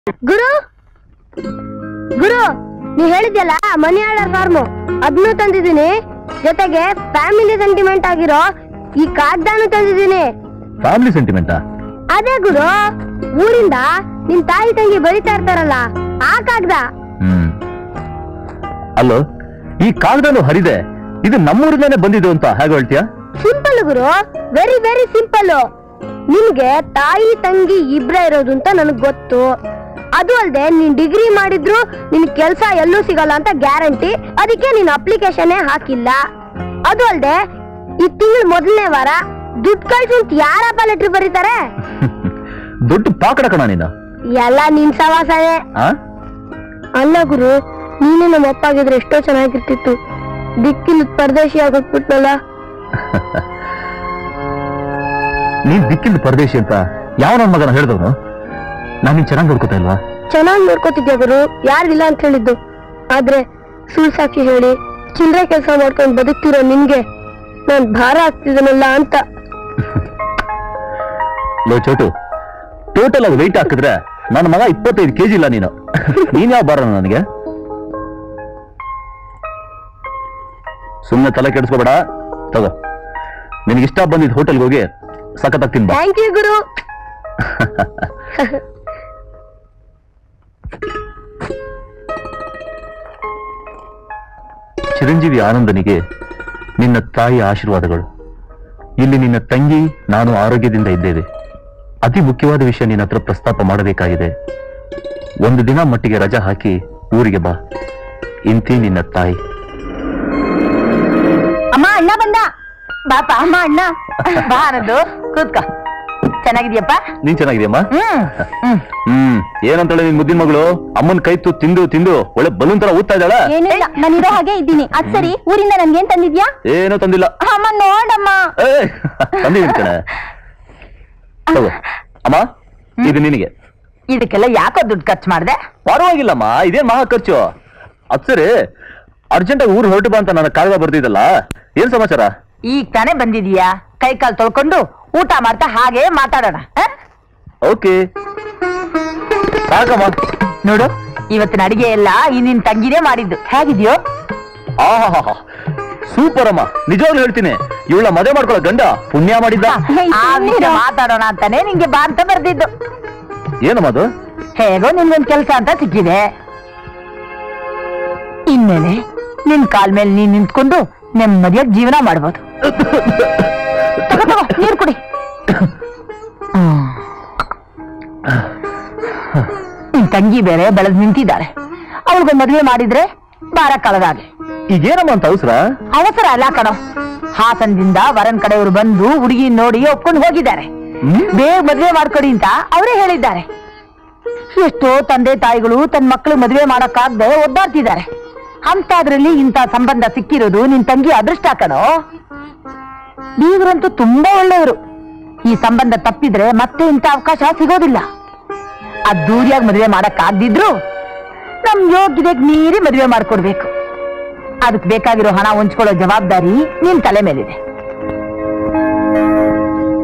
ಗುರು ಗುರು ನೀ ಹೇಳಿದ್ಯಲ್ಲ money order farm ಅದನ್ನು ತಂದಿದ್ದೀನಿ ಜೊತೆಗೆ ಫ್ಯಾಮಿಲಿ ಸೆಂಟಿಮೆಂಟ್ ಆಗಿರೋ ಈ ಕಾಗ್ದಾನು ತಂದಿದ್ದೀನಿ ಫ್ಯಾಮಿಲಿ ಸೆಂಟಿಮೆಂಟಾ ಅದೇ ಗುರು ಊರಿಂದ ನಿನ್ ತಾಯಿ ತಂಗಿ ಬರೀತಾ ಇರ್ತಾರಲ್ಲ ಆ ಕಾಗ್ದ ಹ್ಮ್ ಅಲ್ಲೋ ಈ ಕಾಗದನು ಹರಿದೆ ಇದು ನಮ್ಮೂರಿಂದಾನೆ ಬಂದಿದ್ದು ಅಂತ ಹೇಗೆ ಹೇಳ್ತೀಯಾ ಸಿಂಪಲ್ ಗುರು ವೆರಿ ವೆರಿ ಸಿಂಪಲ್ ನಿನ್ಗೆ ತಾಯಿ ತಂಗಿ ಇಬ್ರೇ ಇರೋದು ಅಂತ ನನಗ್ ಗೊತ್ತು ಅದು ಅಲ್ದೆ ನೀನ್ ಡಿಗ್ರಿ ಮಾಡಿದ್ರು ನಿನ್ ಕೆಲ್ಸ ಎಲ್ಲೂ ಸಿಗಲ್ಲ ಅಂತ ಗ್ಯಾರಂಟಿ ಅದಕ್ಕೆ ನೀನ್ ಅಪ್ಲಿಕೇಶನ್ ಹಾಕಿಲ್ಲ ಅದು ಅಲ್ದೆ ಈ ತಿಂಗಳ ಮೊದಲನೇ ವಾರ ದುಡ್ಡು ಕಳ್ಸಿ ಅಂತ ಯಾರಪ್ಪ ಲೆಟ್ರ್ ಬರೀತಾರೆ ದೊಡ್ಡ ಪಾಕಡ ಕಣ ನೀನು ಎಲ್ಲ ನಿನ್ ಸವಾಸನೆ ಆ ಅಲ್ಲ ಗುರು ನೀನು ನಮ್ಮ ಅಪ್ಪ ಆಗಿದ್ರೆ ಎಷ್ಟೋ ಚೆನ್ನಾಗಿರ್ತಿತ್ತು ದಿಕ್ಕಿಲ್ ಪರದೇಶಿ ಆಗೋಗ್ಬಿಟ್ನಲ್ಲ ನೀನ್ ದಿಕ್ಕಿಂದ ಪರದೇಶಿ ಅಂತ ಯಾವ ನನ್ನ ಮಗನ ಹೇಳ್ದವನು ನಾನು ನಿನ್ ಚೆನ್ನಾಗಿ ನೋಡ್ಕೋತಾ ಇಲ್ವಾ ಚೆನ್ನಾಗಿ ನೋಡ್ಕೋತಿದ್ದೆ ಗುರು ಯಾರಿಲ್ಲ ಅಂತ ಹೇಳಿದ್ದು ಆದ್ರೆ ಸುಳ್ಳು ಸಾಕ್ಷಿ ಹೇಳಿ ಚಿಲ್ಲರೆ ಕೆಲಸ ಮಾಡ್ಕೊಂಡು ಬದುಕ್ತಿರೋ ನಿನ್ಗೆ ನಾನ್ ಭಾರ ಆಗ್ತಿದ್ದೀನಲ್ಲ ಅಂತ ಲೋ ಚೋಟು ಟೋಟಲ್ ಆಗಿ ವೆಯ್ಟ್ ಹಾಕಿದ್ರೆ ನನ್ನ ಮಗ ಇಪ್ಪತ್ತೈದು ಕೆಜಿ ಇಲ್ಲ ನೀನು ನೀನ್ ಯಾವ ಬಾರ ನನಗೆ ಸುಮ್ಮನೆ ತಲೆ ಕೆಡಿಸ್ಕೋಬೇಡ ತಗೋ ನಿನಗೆ ಇಷ್ಟ ಬಂದಿದ್ದ ಹೋಟೆಲ್ಗೆ ಹೋಗಿ ಸಖತ್ತಾಗಿ ತಿನ್ಬಾ ಥ್ಯಾಂಕ್ ಯು ಗುರು ಚಿರಂಜೀವಿ ಆನಂದನಿಗೆ ನಿನ್ನ ತಾಯಿ ಆಶೀರ್ವಾದಗಳು ಇಲ್ಲಿ ನಿನ್ನ ತಂಗಿ ನಾನು ಆರೋಗ್ಯದಿಂದ ಇದ್ದೇವೆ ಅತಿ ಮುಖ್ಯವಾದ ವಿಷಯ ನಿನ್ನ ಹತ್ರ ಪ್ರಸ್ತಾಪ ಮಾಡಬೇಕಾಗಿದೆ ಒಂದು ದಿನ ಮಟ್ಟಿಗೆ ರಜಾ ಹಾಕಿ ಊರಿಗೆ ಬಾ ಇಂತಿ ನಿನ್ನ ತಾಯಿ ಅಮ್ಮ ಅಣ್ಣ ಬಂದ ಬಾಪ ಅಮ್ಮ ಅಣ್ಣ ಬಾ ಅನ್ನೋದು ಕೂತ್ಕ ಚೆನ್ನಾಗಿದ್ಯಪ್ಪ ನೀನ್ ಚೆನ್ನಾಗಿದೆಯಮ್ಮ ಹ್ಮ್ ಹ್ಮ್ ಹ್ಮ್ ಏನಂತಾಳೆ ನಿನ್ ಮುದ್ದಿನ ಮಗಳು ಅಮ್ಮನ್ ಕೈ ತು ತಿಂದು ತಿಂದು ಒಳ್ಳೆ ಬಲೂನ್ ತರ ಊದ್ತಾ ಇದ್ದಾಳ ಏನಿಲ್ಲ ನಾನಿರೋ ಹಾಗೆ ಇದ್ದೀನಿ ಅದ್ ಸರಿ ಊರಿಂದ ನನ್ಗೇನ್ ತಂದಿದ್ಯಾ ಏನೂ ತಂದಿಲ್ಲ ಅಮ್ಮ ನೋಡಮ್ಮ ಏ ತಂದಿದ್ದೀನಿ ಕಣೆ ತಗೋ ಅಮ್ಮ ಇದು ನಿನಗೆ ಇದಕ್ಕೆಲ್ಲ ಯಾಕೋ ದುಡ್ಡು ಖರ್ಚು ಮಾಡ್ದೆ ಪರವಾಗಿಲ್ಲಮ್ಮ ಇದೇನ್ ಮಹಾ ಖರ್ಚು ಅದ್ ಸರಿ ಅರ್ಜೆಂಟ್ ಆಗಿ ಊರ್ ಹೊರಟು ಬಾ ಅಂತ ನನ್ನ ಕಾಗದ ಬರ್ದಿದ್ದಲ್ಲ ಏನ್ ಸಮಾಚಾರ ಈಗ ತಾನೇ ಬಂದಿದೀಯಾ ಕೈ ಕಾಲ್ ತೊಳ್ಕೊಂಡು ಊಟ ಮಾಡ್ತಾ ಹಾಗೆ ಮಾತಾಡೋಣ ಆ? ಓಕೆ ಸಾಕಮ್ಮ ನೋಡು ಇವತ್ತಿನ ಅಡಿಗೆ ಎಲ್ಲ ಈ ನಿನ್ ತಂಗಿನೇ ಮಾಡಿದ್ದು ಹೇಗಿದ್ಯೋ ಆಹಾ ಸೂಪರ್ ಅಮ್ಮ ನಿಜವಾಗ್ಲೂ ಹೇಳ್ತೀನಿ ಇವಳ ಮದುವೆ ಮಾಡ್ಕೊಳ್ಳೋ ಗಂಡ ಪುಣ್ಯ ಮಾಡಿದ್ದ ಆ ವಿಷಯ ಮಾತಾಡೋಣ ಅಂತಾನೆ ನಿಂಗೆ ಬಾ ಅಂತ ಬರ್ದಿದ್ದು ಏನಮ್ಮ ಅದು ಹೇಗೋ ನಿನ್ಗೊಂದ್ ಕೆಲ್ಸ ಅಂತ ಸಿಕ್ಕಿದೆ ಇನ್ಮೇಲೆ ನಿನ್ ಕಾಲ್ ಮೇಲೆ ನೀನ್ ನಿಂತ್ಕೊಂಡು ನೆಮ್ಮದಿಯಾಗಿ ಜೀವನ ಮಾಡ್ಬೋದು ತಗೋ, ತಗೋ, ನೀರ್ ಕುಡಿ ಹ್ಮ್. ನಿನ್ ತಂಗಿ ಬೇರೆ ಬೆಳೆದ್ ನಿಂತಿದ್ದಾಳೆ ಅವಳಿಗೊಂದು ಮದುವೆ ಮಾಡಿದ್ರೆ ಬಾರ ಕಳೆದಾಗೆ ಈಗೇನಮ್ಮ ಅಂತ ಅವಸರ ಅವಸರ ಅಲ್ಲ ಕಣೋ ಹಾಸನದಿಂದ ವರನ್ ಕಡೆಯವರು ಬಂದು ಹುಡುಗಿ ನೋಡಿ ಒಪ್ಕೊಂಡು ಹೋಗಿದ್ದಾರೆ ಹ್ಮ್? ಬೇಗ ಮದುವೆ ಮಾಡ್ಕೊಡಿ ಅಂತ ಅವರೇ ಹೇಳಿದ್ದಾರೆ ಎಷ್ಟೋ ತಂದೆ ತಾಯಿಗಳು ತನ್ನ ಮಕ್ಕಳು ಮದುವೆ ಮಾಡಕ್ಕಾಗದೆ ಒದ್ದಾಡ್ತಿದ್ದಾರೆ ಅಂತದ್ರಲ್ಲಿ ಇಂಥ ಸಂಬಂಧ ಸಿಕ್ಕಿರೋದು ನಿನ್ ತಂಗಿ ಅದೃಷ್ಟ ಕಣೋ ಬೀಗರಂತೂ ತುಂಬಾ ಒಳ್ಳೆಯವರು ಈ ಸಂಬಂಧ ತಪ್ಪಿದ್ರೆ ಮತ್ತೆ ಇಂಥ ಅವಕಾಶ ಸಿಗೋದಿಲ್ಲ ಅದ್ದೂರಿಯಾಗಿ ಮದುವೆ ಮಾಡಕ್ಕಾಗ್ದಿದ್ರು ನಮ್ ಯೋಗ್ಯತೆಗೆ ಮೀರಿ ಮದುವೆ ಮಾಡ್ಕೊಡ್ಬೇಕು ಅದಕ್ಕೆ ಬೇಕಾಗಿರೋ ಹಣ ಹೊಂಚ್ಕೊಳ್ಳೋ ಜವಾಬ್ದಾರಿ ನಿನ್ ತಲೆ ಮೇಲಿದೆ